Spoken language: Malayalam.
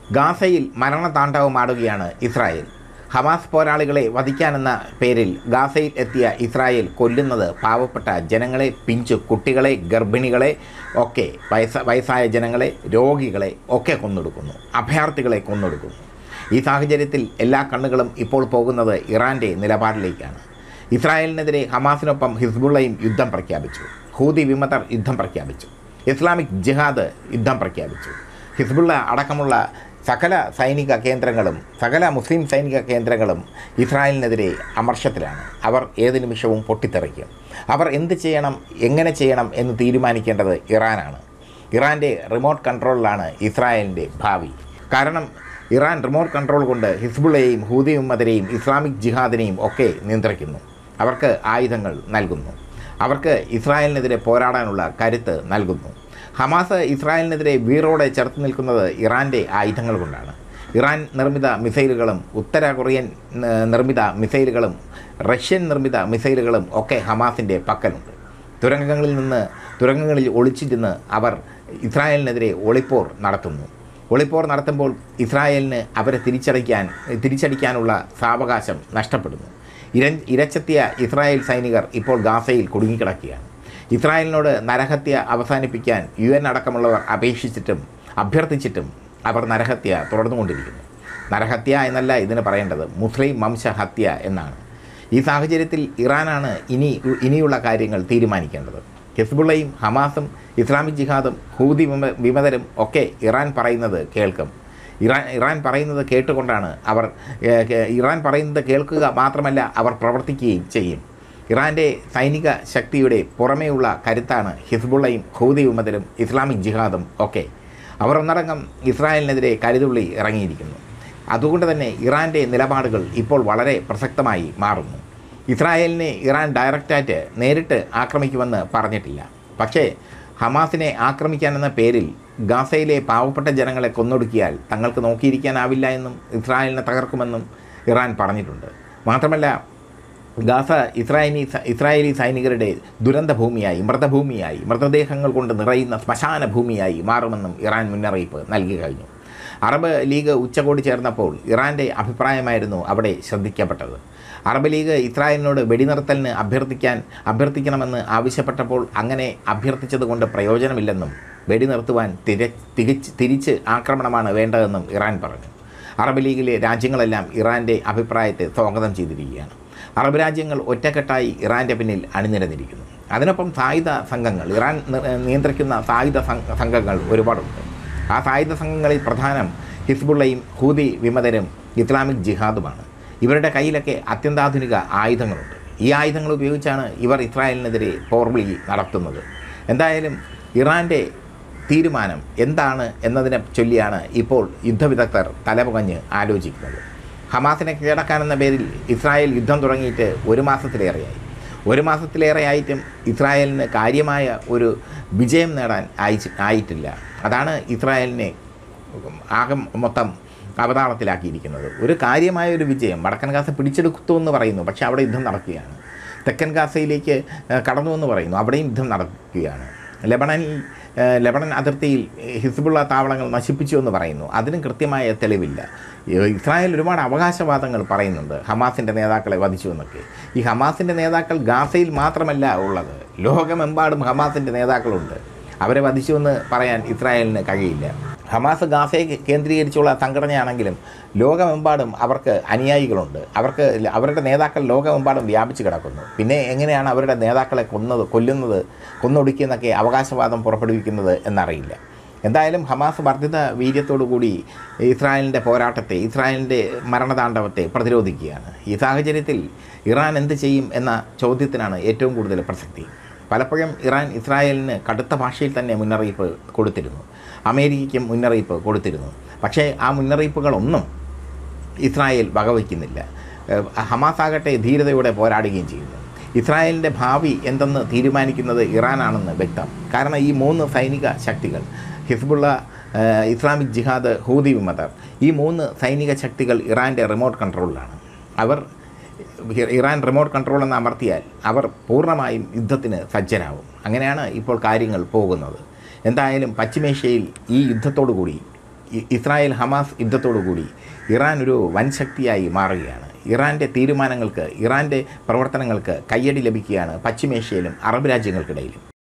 ഗാസയിൽ മരണതാണ്ഡവമാടുകയാണ് ഇസ്രായേൽ ഹമാസ് പോരാളികളെ വധിക്കാനെന്ന പേരിൽ ഗാസയിൽ എത്തിയ ഇസ്രായേൽ കൊല്ലുന്നത് പാവപ്പെട്ട ജനങ്ങളെ പിഞ്ചു കുട്ടികളെ ഗർഭിണികളെ ഒക്കെ വയസ്സ വയസ്സായ ജനങ്ങളെ രോഗികളെ ഒക്കെ കൊന്നൊടുക്കുന്നു അഭയാർത്ഥികളെ കൊന്നൊടുക്കുന്നു ഈ സാഹചര്യത്തിൽ എല്ലാ കണ്ണുകളും ഇപ്പോൾ പോകുന്നത് ഇറാൻ്റെ നിലപാടിലേക്കാണ് ഇസ്രായേലിനെതിരെ ഹമാസിനൊപ്പം ഹിസ്ബുള്ളയും യുദ്ധം പ്രഖ്യാപിച്ചു ഹൂതി വിമതർ യുദ്ധം പ്രഖ്യാപിച്ചു ഇസ്ലാമിക് ജിഹാദ് യുദ്ധം പ്രഖ്യാപിച്ചു ഹിസ്ബുള്ള അടക്കമുള്ള സകല സൈനിക കേന്ദ്രങ്ങളും സകല മുസ്ലിം സൈനിക കേന്ദ്രങ്ങളും ഇസ്രായേലിനെതിരെ അമർഷത്തിലാണ് അവർ ഏത് നിമിഷവും പൊട്ടിത്തെറിക്കും അവർ എന്ത് ചെയ്യണം എങ്ങനെ ചെയ്യണം എന്ന് തീരുമാനിക്കേണ്ടത് ഇറാനാണ് ഇറാൻ്റെ റിമോട്ട് കൺട്രോളിലാണ് ഇസ്രായേലിൻ്റെ ഭാവി കാരണം ഇറാൻ റിമോട്ട് കൺട്രോൾ കൊണ്ട് ഹിസ്ബുള്ളയെയും ഹൂതി ഉമ്മതരെയും ഇസ്ലാമിക് ജിഹാദിനെയും ഒക്കെ നിയന്ത്രിക്കുന്നു അവർക്ക് ആയുധങ്ങൾ നൽകുന്നു അവർക്ക് ഇസ്രായേലിനെതിരെ പോരാടാനുള്ള കരുത്ത് നൽകുന്നു ഹമാസ് ഇസ്രായേലിനെതിരെ വീറോടെ ചേർത്ത് നിൽക്കുന്നത് ഇറാൻ്റെ ആയുധങ്ങൾ കൊണ്ടാണ് ഇറാൻ നിർമ്മിത മിസൈലുകളും ഉത്തര കൊറിയൻ ഏർ, നിർമ്മിത മിസൈലുകളും റഷ്യൻ നിർമ്മിത മിസൈലുകളും ഒക്കെ ഹമാസിൻ്റെ പക്കലുണ്ട് തുരങ്കങ്ങളിൽ നിന്ന് തുരങ്കങ്ങളിൽ ഒളിച്ചിരുന്ന് അവർ ഇസ്രായേലിനെതിരെ ഒളിപ്പോർ നടത്തുന്നു ഒളിപ്പോർ നടത്തുമ്പോൾ ഇസ്രായേലിന് അവരെ തിരിച്ചടിക്കാൻ തിരിച്ചടിക്കാനുള്ള സാവകാശം നഷ്ടപ്പെടുന്നു ഇര ഇരച്ചെത്തിയ ഇസ്രായേൽ സൈനികർ ഇപ്പോൾ ഗാസയിൽ കുടുങ്ങിക്കിടക്കുകയാണ് ഇസ്രായേലിനോട് നരഹത്യ അവസാനിപ്പിക്കാൻ യു എൻ അടക്കമുള്ളവർ അപേക്ഷിച്ചിട്ടും അഭ്യർത്ഥിച്ചിട്ടും അവർ നരഹത്യ തുടർന്നുകൊണ്ടിരിക്കുന്നു നരഹത്യ എന്നല്ല ഇതിന് പറയേണ്ടത് മുസ്ലിം വംശഹത്യ എന്നാണ് ഈ സാഹചര്യത്തിൽ ഇറാനാണ് ഇനി ഇനിയുള്ള കാര്യങ്ങൾ തീരുമാനിക്കേണ്ടത് ഹിസ്ബുള്ളയും ഹമാസും ഇസ്ലാമിക് ജിഹാദും ഹൂതി വിമ വിമതരും ഒക്കെ ഇറാൻ പറയുന്നത് കേൾക്കും ഇറാൻ ഇറാൻ പറയുന്നത് കേട്ടുകൊണ്ടാണ് അവർ ഏർ, കേ- ഇറാൻ പറയുന്നത് കേൾക്കുക മാത്രമല്ല അവർ പ്രവർത്തിക്കുകയും ചെയ്യും ഇറാൻ്റെ സൈനിക ശക്തിയുടെ പുറമേയുള്ള കരുത്താണ് ഹിസ്ബുള്ളയും ഹൂതി വിമതരും ഇസ്ലാമിക് ജിഹാദും ഒക്കെ അവർ ഒന്നടങ്കം ഇസ്രായേലിനെതിരെ കരുതുള്ളി ഇറങ്ങിയിരിക്കുന്നു അതുകൊണ്ട് തന്നെ ഇറാൻ്റെ നിലപാടുകൾ ഇപ്പോൾ വളരെ പ്രസക്തമായി മാറുന്നു ഇസ്രായേലിനെ ഇറാൻ ഡയറക്റ്റായിട്ട് നേരിട്ട് ആക്രമിക്കുമെന്ന് പറഞ്ഞിട്ടില്ല പക്ഷേ ഹമാസിനെ ആക്രമിക്കാനെന്ന പേരിൽ ഗാസയിലെ പാവപ്പെട്ട ജനങ്ങളെ കൊന്നൊടുക്കിയാൽ തങ്ങൾക്ക് നോക്കിയിരിക്കാനാവില്ല എന്നും ഇസ്രായേലിനെ തകർക്കുമെന്നും ഇറാൻ പറഞ്ഞിട്ടുണ്ട് മാത്രമല്ല ഗാസ ഇസ്രായേലി ഇസ്രായേലി സൈനികരുടെ ദുരന്ത ഭൂമിയായി മൃതഭൂമിയായി മൃതദേഹങ്ങൾ കൊണ്ട് നിറയുന്ന ശ്മശാന ഭൂമിയായി മാറുമെന്നും ഇറാൻ മുന്നറിയിപ്പ് നൽകി കഴിഞ്ഞു അറബ് ലീഗ് ഉച്ചകോടി ചേർന്നപ്പോൾ ഇറാൻ്റെ അഭിപ്രായമായിരുന്നു അവിടെ ശ്രദ്ധിക്കപ്പെട്ടത് അറബ് ലീഗ് ഇസ്രായേലിനോട് വെടിനിർത്തലിന് അഭ്യർത്ഥിക്കാൻ അഭ്യർത്ഥിക്കണമെന്ന് ആവശ്യപ്പെട്ടപ്പോൾ അങ്ങനെ അഭ്യർത്ഥിച്ചത് കൊണ്ട് പ്രയോജനമില്ലെന്നും വെടിനിർത്തുവാൻ തിര തിരിച്ച് തിരിച്ച് ആക്രമണമാണ് വേണ്ടതെന്നും ഇറാൻ പറഞ്ഞു അറബ് ലീഗിലെ രാജ്യങ്ങളെല്ലാം ഇറാൻ്റെ അഭിപ്രായത്തെ സ്വാഗതം ചെയ്തിരിക്കുകയാണ് അറബ് രാജ്യങ്ങൾ ഒറ്റക്കെട്ടായി ഇറാൻ്റെ പിന്നിൽ അണിനിരന്നിരിക്കുന്നു അതിനൊപ്പം സായുധ സംഘങ്ങൾ ഇറാൻ നി- നിയന്ത്രിക്കുന്ന സായുധ സംഘ- സംഘങ്ങൾ ഒരുപാടുണ്ട് ആ സായുധ സംഘങ്ങളിൽ പ്രധാനം ഹിസ്ബുള്ളയും ഹൂതി വിമതരും ഇസ്ലാമിക് ജിഹാദുമാണ് ഇവരുടെ കയ്യിലൊക്കെ അത്യന്താധുനിക ആയുധങ്ങളുണ്ട് ഈ ആയുധങ്ങൾ ഉപയോഗിച്ചാണ് ഇവർ ഇസ്രായേലിനെതിരെ പോർവിളി നടത്തുന്നത് എന്തായാലും ഇറാൻ്റെ തീരുമാനം എന്താണ് എന്നതിനെ ചൊല്ലിയാണ് ഇപ്പോൾ യുദ്ധവിദഗ്ധർ തലപുകഞ്ഞ് ആലോചിക്കുന്നത് ഹമാസിനെ കീഴടക്കാനെന്ന പേരിൽ ഇസ്രായേൽ യുദ്ധം തുടങ്ങിയിട്ട് ഒരു മാസത്തിലേറെയായി ഒരു മാസത്തിലേറെയായിട്ടും ഇസ്രായേലിന് കാര്യമായ ഒരു വിജയം നേടാൻ ആയി ആയിട്ടില്ല അതാണ് ഇസ്രായേലിനെ ആകെ മൊത്തം അവതാളത്തിലാക്കിയിരിക്കുന്നത് ഒരു കാര്യമായ ഒരു വിജയം വടക്കൻ ഗാസ പിടിച്ചെടുത്തു എന്ന് പറയുന്നു പക്ഷേ അവിടെ യുദ്ധം നടക്കുകയാണ് തെക്കൻ ഗാസയിലേക്ക് ഏഹ്, കടന്നു എന്ന് പറയുന്നു അവിടെയും യുദ്ധം നടക്കുകയാണ് ലെബണനിൽ ഏഹ്, ലെബണൻ അതിർത്തിയിൽ ഹിസ്ബുള്ള താവളങ്ങൾ നശിപ്പിച്ചു എന്ന് പറയുന്നു അതിനും കൃത്യമായ തെളിവില്ല ഏഹ്, ഇസ്രായേൽ ഒരുപാട് അവകാശവാദങ്ങൾ പറയുന്നുണ്ട് ഹമാസിൻ്റെ നേതാക്കളെ വധിച്ചു എന്നൊക്കെ ഈ ഹമാസിൻ്റെ നേതാക്കൾ ഗാസയിൽ മാത്രമല്ല ഉള്ളത് ലോകമെമ്പാടും ഹമാസിൻ്റെ നേതാക്കളുണ്ട് അവരെ വധിച്ചുവെന്ന് പറയാൻ ഇസ്രായേലിന് കഴിയില്ല ഹമാസ് ഗാസയെ കേന്ദ്രീകരിച്ചുള്ള സംഘടനയാണെങ്കിലും ലോകമെമ്പാടും അവർക്ക് അനുയായികളുണ്ട് അവർക്ക് ല- അവരുടെ നേതാക്കൾ ലോകമെമ്പാടും വ്യാപിച്ചു കിടക്കുന്നു പിന്നെ എങ്ങനെയാണ് അവരുടെ നേതാക്കളെ കൊന്നത് കൊല്ലുന്നത് കൊന്നൊടുക്കിയെന്നൊക്കെ അവകാശവാദം പുറപ്പെടുവിക്കുന്നത് എന്നറിയില്ല എന്തായാലും ഹമാസ് വർദ്ധിത വീര്യത്തോടു കൂടി ഇസ്രായേലിൻ്റെ പോരാട്ടത്തെ ഇസ്രായേലിൻ്റെ മരണതാണ്ഡവത്തെ പ്രതിരോധിക്കുകയാണ് ഈ സാഹചര്യത്തിൽ ഇറാൻ എന്ത് ചെയ്യും എന്ന ചോദ്യത്തിനാണ് ഏറ്റവും കൂടുതൽ പ്രസക്തി പലപ്പോഴും ഇറാൻ ഇസ്രായേലിന് കടുത്ത ഭാഷയിൽ തന്നെ മുന്നറിയിപ്പ് കൊടുത്തിരുന്നു അമേരിക്കയ്ക്കും മുന്നറിയിപ്പ് കൊടുത്തിരുന്നു പക്ഷേ ആ മുന്നറിയിപ്പുകളൊന്നും ഇസ്രായേൽ വകവയ്ക്കുന്നില്ല ഏഹ് ഹമാസ് ആകട്ടെ ധീരതയോടെ പോരാടുകയും ചെയ്യുന്നു ഇസ്രായേലിൻ്റെ ഭാവി എന്തെന്ന് തീരുമാനിക്കുന്നത് ഇറാനാണെന്ന് വ്യക്തം കാരണം ഈ മൂന്ന് സൈനിക ശക്തികൾ ഹിസ്ബുള്ള ഏഹ് ഇസ്ലാമിക് ജിഹാദ് ഹൂതി വിമതർ ഈ മൂന്ന് സൈനിക ശക്തികൾ ഇറാൻ്റെ റിമോട്ട് കൺട്രോളിലാണ് അവർ ഇ- ഇറാൻ റിമോട്ട് കൺട്രോൾ എന്ന് അമർത്തിയാൽ അവർ പൂർണ്ണമായും യുദ്ധത്തിന് സജ്ജരാകും അങ്ങനെയാണ് ഇപ്പോൾ കാര്യങ്ങൾ പോകുന്നത് എന്തായാലും പശ്ചിമേഷ്യയിൽ ഈ യുദ്ധത്തോടു കൂടി ഇ- ഇസ്രായേൽ ഹമാസ് യുദ്ധത്തോടുകൂടി ഇറാൻ ഒരു വൻ ശക്തിയായി മാറുകയാണ് ഇറാൻ്റെ തീരുമാനങ്ങൾക്ക് ഇറാൻ്റെ പ്രവർത്തനങ്ങൾക്ക് കയ്യടി ലഭിക്കുകയാണ് പശ്ചിമേഷ്യയിലും അറബ് രാജ്യങ്ങൾക്കിടയിലും